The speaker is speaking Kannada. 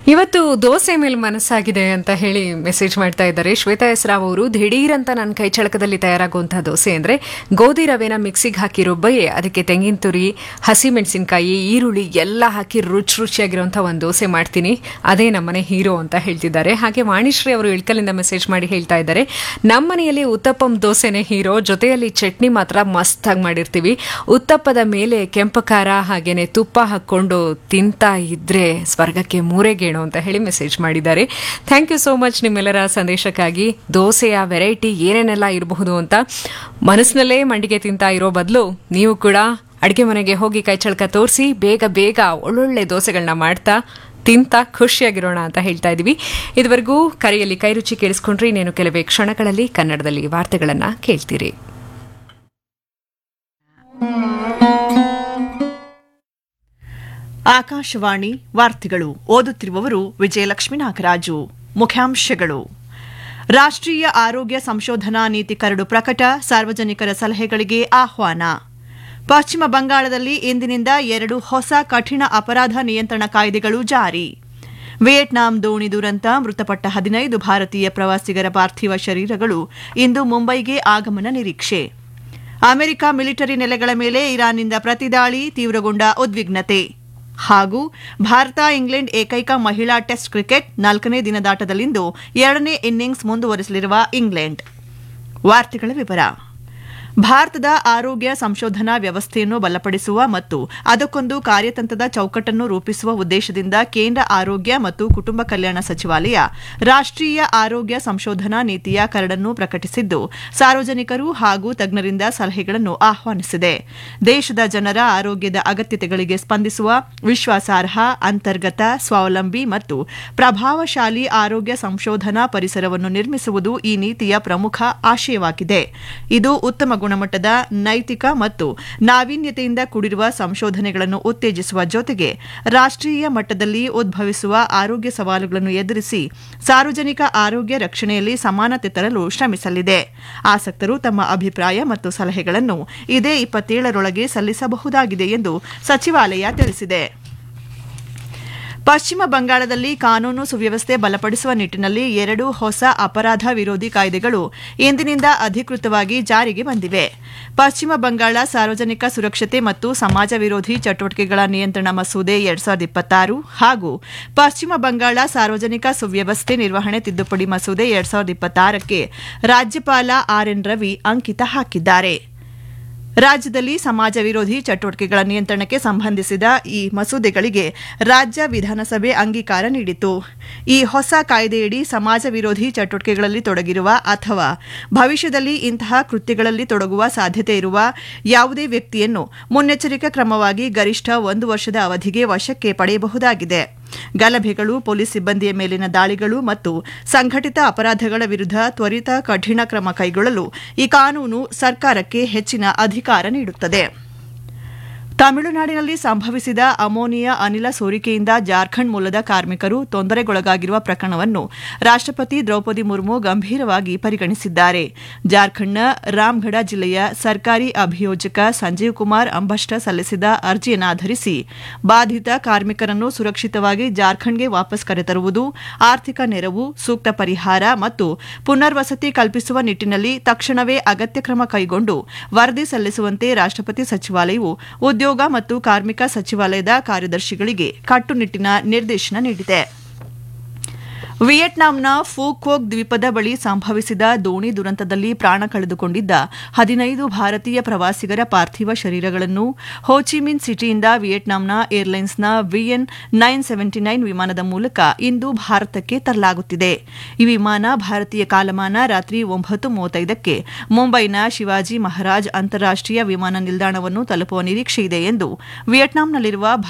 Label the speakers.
Speaker 1: ಇವತ್ತು ದೋಸೆ ಮೇಲೆ ಮನಸ್ಸಾಗಿದೆ ಅಂತ ಹೇಳಿ ಮೆಸೇಜ್ ಮಾಡ್ತಾ ಇದ್ದಾರೆ ಶ್ವೇತಾ ಎಸ್ ರಾವ್ ಅವರು ದಿಢೀರ್ ಅಂತ ನನ್ನ ಕೈ ಚಳಕದಲ್ಲಿ ತಯಾರಾಗುವಂತಹ ದೋಸೆ ಅಂದ್ರೆ ಗೋಧಿ ರವೆನ ಮಿಕ್ಸಿಗೆ ಹಾಕಿ ರುಬ್ಬಿ ಅದಕ್ಕೆ ತೆಂಗಿನ ತುರಿ ಹಸಿಮೆಣಸಿನಕಾಯಿ ಈರುಳ್ಳಿ ಎಲ್ಲ ಹಾಕಿ ರುಚಿ ರುಚಿಯಾಗಿರುವಂತಹ ಒಂದು ದೋಸೆ ಮಾಡ್ತೀನಿ ಅದೇ ನಮ್ಮನೆ ಹೀರೋ ಅಂತ ಹೇಳ್ತಿದ್ದಾರೆ ಹಾಗೆ ವಾಣಿಶ್ರೀ ಅವರು ಇಳ್ಕಲಿಂದ ಮೆಸೇಜ್ ಮಾಡಿ ಹೇಳ್ತಾ ಇದ್ದಾರೆ ನಮ್ಮನೆಯಲ್ಲಿ ಉತ್ತಪ್ಪಂ ದೋಸೆನೇ ಹೀರೋ ಜೊತೆಯಲ್ಲಿ ಚಟ್ನಿ ಮಾತ್ರ ಮಸ್ತಾಗಿ ಮಾಡಿರ್ತೀವಿ ಉತ್ತಪ್ಪದ ಮೇಲೆ ಕೆಂಪು ಖಾರ ಹಾಗೇನೆ ತುಪ್ಪ ಹಾಕೊಂಡು ತಿಂತಾ ಇದ್ರೆ ಸ್ವರ್ಗಕ್ಕೆ ಮೂರೇ ಗೇಣು ಅಂತ ಹೇಳಿ ಮೆಸೇಜ್ ಮಾಡಿದ್ದಾರೆ ಥ್ಯಾಂಕ್ ಯು ಸೋ ಮಚ್ ನಿಮ್ಮೆಲ್ಲರ ಸಂದೇಶಕ್ಕಾಗಿ ದೋಸೆಯ ವೆರೈಟಿ ಏನೇನೆಲ್ಲ ಇರಬಹುದು ಅಂತ ಮನಸ್ಸಿನಲ್ಲೇ ಮಂಡಿಗೆ ತಿಂತಾ ಇರೋ ಬದಲು ನೀವು ಕೂಡ ಅಡುಗೆ ಮನೆಗೆ ಹೋಗಿ ಕೈ ಚಳಕ ತೋರಿಸಿ ಬೇಗ ಬೇಗ ಒಳ್ಳೊಳ್ಳೆ ದೋಸೆಗಳನ್ನ ಮಾಡ್ತಾ ತಿಂತ ಖುಷಿಯಾಗಿರೋಣ ಅಂತ ಹೇಳ್ತಾ ಇದೀವಿ ಇದುವರೆಗೂ ಕರೆಯಲ್ಲಿ ಕೈ ರುಚಿ ಕೇಳಿಸ್ಕೊಂಡ್ರೆ ಇನ್ನೇನು ಕೆಲವೇ ಕ್ಷಣಗಳಲ್ಲಿ ಕನ್ನಡದಲ್ಲಿ ವಾರ್ತೆಗಳನ್ನ ಕೇಳ್ತೀರಿ
Speaker 2: ಆಕಾಶವಾಣಿ ವಾರ್ತೆಗಳು ಓದುತ್ತಿರುವವರು ವಿಜಯಲಕ್ಷ್ಮಿ ನಾಗರಾಜು ಮುಖ್ಯಾಂಶಗಳು ರಾಷ್ಟ್ರೀಯ ಆರೋಗ್ಯ ಸಂಶೋಧನಾ ನೀತಿ ಕರಡು ಪ್ರಕಟ ಸಾರ್ವಜನಿಕರ ಸಲಹೆಗಳಿಗೆ ಆಹ್ವಾನ ಪಶ್ಚಿಮ ಬಂಗಾಳದಲ್ಲಿ ಇಂದಿನಿಂದ ಎರಡು ಹೊಸ ಕಠಿಣ ಅಪರಾಧ ನಿಯಂತ್ರಣ ಕಾಯ್ದೆಗಳು ಜಾರಿ ವಿಯೆಟ್ನಾಂ ದೋಣಿ ದುರಂತ ಮೃತಪಟ್ಟ ಹದಿನೈದು ಭಾರತೀಯ ಪ್ರವಾಸಿಗರ ಪಾರ್ಥಿವ ಶರೀರಗಳು ಇಂದು ಮುಂಬೈಗೆ ಆಗಮನ ನಿರೀಕ್ಷೆ ಅಮೆರಿಕ ಮಿಲಿಟರಿ ನೆಲೆಗಳ ಮೇಲೆ ಇರಾನ್ನಿಂದ ಪ್ರತಿದಾಳಿ ತೀವ್ರಗೊಂಡ ಉದ್ವಿಗ್ನತೆ ಹಾಗೂ ಭಾರತ ಇಂಗ್ಲೆಂಡ್ ಏಕೈಕ ಮಹಿಳಾ ಟೆಸ್ಟ್ ಕ್ರಿಕೆಟ್ ನಾಲ್ಕನೇ ದಿನದಾಟದಲ್ಲಿಂದು ಎರಡನೇ ಇನ್ನಿಂಗ್ಸ್ ಮುಂದುವರೆಸಲಿರುವ ಇಂಗ್ಲೆಂಡ್ ವಾರ್ತೆಗಳ ವಿವರ ಭಾರತದ ಆರೋಗ್ಯ ಸಂಶೋಧನಾ ವ್ಯವಸ್ಥೆಯನ್ನು ಬಲಪಡಿಸುವ ಮತ್ತು ಅದಕ್ಕೊಂದು ಕಾರ್ಯತಂತ್ರದ ಚೌಕಟ್ಟನ್ನು ರೂಪಿಸುವ ಉದ್ದೇಶದಿಂದ ಕೇಂದ್ರ ಆರೋಗ್ಯ ಮತ್ತು ಕುಟುಂಬ ಕಲ್ಯಾಣ ಸಚಿವಾಲಯ ರಾಷ್ಟ್ರೀಯ ಆರೋಗ್ಯ ಸಂಶೋಧನಾ ನೀತಿಯ ಕರಡನ್ನು ಪ್ರಕಟಿಸಿದ್ದು ಸಾರ್ವಜನಿಕರು ಹಾಗೂ ತಜ್ಞರಿಂದ ಸಲಹೆಗಳನ್ನು ಆಹ್ವಾನಿಸಿದೆ ದೇಶದ ಜನರ ಆರೋಗ್ಯದ ಅಗತ್ಯತೆಗಳಿಗೆ ಸ್ಪಂದಿಸುವ ವಿಶ್ವಾಸಾರ್ಹ ಅಂತರ್ಗತ ಸ್ವಾವಲಂಬಿ ಮತ್ತು ಪ್ರಭಾವಶಾಲಿ ಆರೋಗ್ಯ ಸಂಶೋಧನಾ ಪರಿಸರವನ್ನು ನಿರ್ಮಿಸುವುದು ಈ ನೀತಿಯ ಪ್ರಮುಖ ಆಶಯವಾಗಿದೆ ಇದು ಉತ್ತಮ ಗುಣಮಟ್ಟದ ನೈತಿಕ ಮತ್ತು ನಾವೀನ್ಯತೆಯಿಂದ ಕೂಡಿರುವ ಸಂಶೋಧನೆಗಳನ್ನು ಉತ್ತೇಜಿಸುವ ಜೊತೆಗೆ ರಾಷ್ಟ್ರೀಯ ಮಟ್ಟದಲ್ಲಿ ಉದ್ಭವಿಸುವ ಆರೋಗ್ಯ ಸವಾಲುಗಳನ್ನು ಎದುರಿಸಿ ಸಾರ್ವಜನಿಕ ಆರೋಗ್ಯ ರಕ್ಷಣೆಯಲ್ಲಿ ಸಮಾನತೆ ತರಲು ಶ್ರಮಿಸಲಿದೆ ಆಸಕ್ತರು ತಮ್ಮ ಅಭಿಪ್ರಾಯ ಮತ್ತು ಸಲಹೆಗಳನ್ನು ಇದೇ ಇಪ್ಪತ್ತೇಳರೊಳಗೆ ಸಲ್ಲಿಸಬಹುದಾಗಿದೆ ಎಂದು ಸಚಿವಾಲಯ ತಿಳಿಸಿದೆ ಪಶ್ಚಿಮ ಬಂಗಾಳದಲ್ಲಿ ಕಾನೂನು ಸುವ್ಯವಸ್ಥೆ ಬಲಪಡಿಸುವ ನಿಟ್ಟಿನಲ್ಲಿ ಎರಡು ಹೊಸ ಅಪರಾಧ ವಿರೋಧಿ ಕಾಯ್ದೆಗಳು ಇಂದಿನಿಂದ ಅಧಿಕೃತವಾಗಿ ಜಾರಿಗೆ ಬಂದಿವೆ ಪಶ್ಚಿಮ ಬಂಗಾಳ ಸಾರ್ವಜನಿಕ ಸುರಕ್ಷತೆ ಮತ್ತು ಸಮಾಜ ವಿರೋಧಿ ಚಟುವಟಿಕೆಗಳ ನಿಯಂತ್ರಣ ಮಸೂದೆ ಎರಡ್ ಸಾವಿರದ ಇಪ್ಪತ್ತಾರು ಹಾಗೂ ಪಶ್ಚಿಮ ಬಂಗಾಳ ಸಾರ್ವಜನಿಕ ಸುವ್ಯವಸ್ಥೆ ನಿರ್ವಹಣೆ ತಿದ್ದುಪಡಿ ಮಸೂದೆ ಎರಡ್ ಸಾವಿರದ ಇಪ್ಪತ್ತಾರಕ್ಕೆ ರಾಜ್ಯಪಾಲ ಆರ್ಎನ್ ರವಿ ಅಂಕಿತ ಹಾಕಿದ್ದಾರೆ ರಾಜ್ಯದಲ್ಲಿ ಸಮಾಜ ವಿರೋಧಿ ಚಟುವಟಿಕೆಗಳ ನಿಯಂತ್ರಣಕ್ಕೆ ಸಂಬಂಧಿಸಿದ ಈ ಮಸೂದೆಗಳಿಗೆ ರಾಜ್ಯ ವಿಧಾನಸಭೆ ಅಂಗೀಕಾರ ನೀಡಿತು ಈ ಹೊಸ ಕಾಯ್ದೆಯಡಿ ಸಮಾಜ ವಿರೋಧಿ ಚಟುವಟಿಕೆಗಳಲ್ಲಿ ತೊಡಗಿರುವ ಅಥವಾ ಭವಿಷ್ಯದಲ್ಲಿ ಇಂತಹ ಕೃತ್ಯಗಳಲ್ಲಿ ತೊಡಗುವ ಸಾಧ್ಯತೆ ಇರುವ ಯಾವುದೇ ವ್ಯಕ್ತಿಯನ್ನು ಮುನ್ನೆಚ್ಚರಿಕಾ ಕ್ರಮವಾಗಿ ಗರಿಷ್ಠ ಒಂದು ವರ್ಷದ ಅವಧಿಗೆ ವಶಕ್ಕೆ ಪಡೆಯಬಹುದಾಗಿದೆ ಗಲಭೆಗಳು ಪೊಲೀಸ್ ಸಿಬ್ಬಂದಿಯ ಮೇಲಿನ ದಾಳಿಗಳು ಮತ್ತು ಸಂಘಟಿತ ಅಪರಾಧಗಳ ವಿರುದ್ಧ ತ್ವರಿತ ಕಠಿಣ ಕ್ರಮ ಕೈಗೊಳ್ಳಲು ಈ ಕಾನೂನು ಸರ್ಕಾರಕ್ಕೆ ಹೆಚ್ಚಿನ ಅಧಿಕಾರ ನೀಡುತ್ತದೆ ತಮಿಳುನಾಡಿನಲ್ಲಿ ಸಂಭವಿಸಿದ ಅಮೋನಿಯಾ ಅನಿಲ ಸೋರಿಕೆಯಿಂದ ಜಾರ್ಖಂಡ್ ಮೂಲದ ಕಾರ್ಮಿಕರು ತೊಂದರೆಗೊಳಗಾಗಿರುವ ಪ್ರಕರಣವನ್ನು ರಾಷ್ಟಪತಿ ದ್ರೌಪದಿ ಮುರ್ಮು ಗಂಭೀರವಾಗಿ ಪರಿಗಣಿಸಿದ್ದಾರೆ ಜಾರ್ಖಂಡ್ನ ರಾಮ್ಗಢ ಜಿಲ್ಲೆಯ ಸರ್ಕಾರಿ ಅಭಿಯೋಜಕ ಸಂಜೀವ್ ಕುಮಾರ್ ಅಂಬಷ್ಟ ಸಲ್ಲಿಸಿದ ಅರ್ಜಿಯನ್ನಾಧರಿಸಿ ಬಾಧಿತ ಕಾರ್ಮಿಕರನ್ನು ಸುರಕ್ಷಿತವಾಗಿ ಜಾರ್ಖಂಡ್ಗೆ ವಾಪಸ್ ಕರೆತರುವುದು ಆರ್ಥಿಕ ನೆರವು ಸೂಕ್ತ ಪರಿಹಾರ ಮತ್ತು ಪುನರ್ವಸತಿ ಕಲ್ಪಿಸುವ ನಿಟ್ಟಿನಲ್ಲಿ ತಕ್ಷಣವೇ ಅಗತ್ಯ ಕ್ರಮ ಕೈಗೊಂಡು ವರದಿ ಸಲ್ಲಿಸುವಂತೆ ರಾಷ್ಟಪತಿ ಸಚಿವಾಲಯವು ಉದ್ಯೋಗ ಮತ್ತು ಕಾರ್ಮಿಕ ಸಚಿವಾಲಯದ ಕಾರ್ಯದರ್ಶಿಗಳಿಗೆ ಕಟ್ಟುನಿಟ್ಟಿನ ನಿರ್ದೇಶನ ನೀಡಿದೆ ವಿಯೆಟ್ನಾಂನ ಫೂಕೋಕ್ ದ್ವೀಪದ ಬಳಿ ಸಂಭವಿಸಿದ ದೋಣಿ ದುರಂತದಲ್ಲಿ ಪ್ರಾಣ ಕಳೆದುಕೊಂಡಿದ್ದ ಹದಿನೈದು ಭಾರತೀಯ ಪ್ರವಾಸಿಗರ ಪಾರ್ಥಿವ ಶರೀರಗಳನ್ನು ಹೋಚಿಮಿನ್ ಸಿಟಿಯಿಂದ ವಿಯೆಟ್ನಾಂನ ಏರ್ಲೈನ್ಸ್ನ ವಿಎನ್ ನೈನ್ ಸೆವೆಂಟಿ ನೈನ್ ವಿಮಾನದ ಮೂಲಕ ಇಂದು ಭಾರತಕ್ಕೆ ತರಲಾಗುತ್ತಿದೆ ಈ ವಿಮಾನ ಭಾರತೀಯ ಕಾಲಮಾನ ರಾತ್ರಿ ಒಂಬತ್ತು ಮೂವತ್ತೈದಕ್ಕೆ ಮುಂಬೈನ ಶಿವಾಜಿ ಮಹಾರಾಜ್ ಅಂತಾರಾಷ್ಟೀಯ ವಿಮಾನ ನಿಲ್ದಾಣವನ್ನು ತಲುಪುವ ನಿರೀಕ್ಷೆಯಿದೆ ಎಂದು ವಿಯೆಟ್ನಾಂನಲ್ಲಿರುವ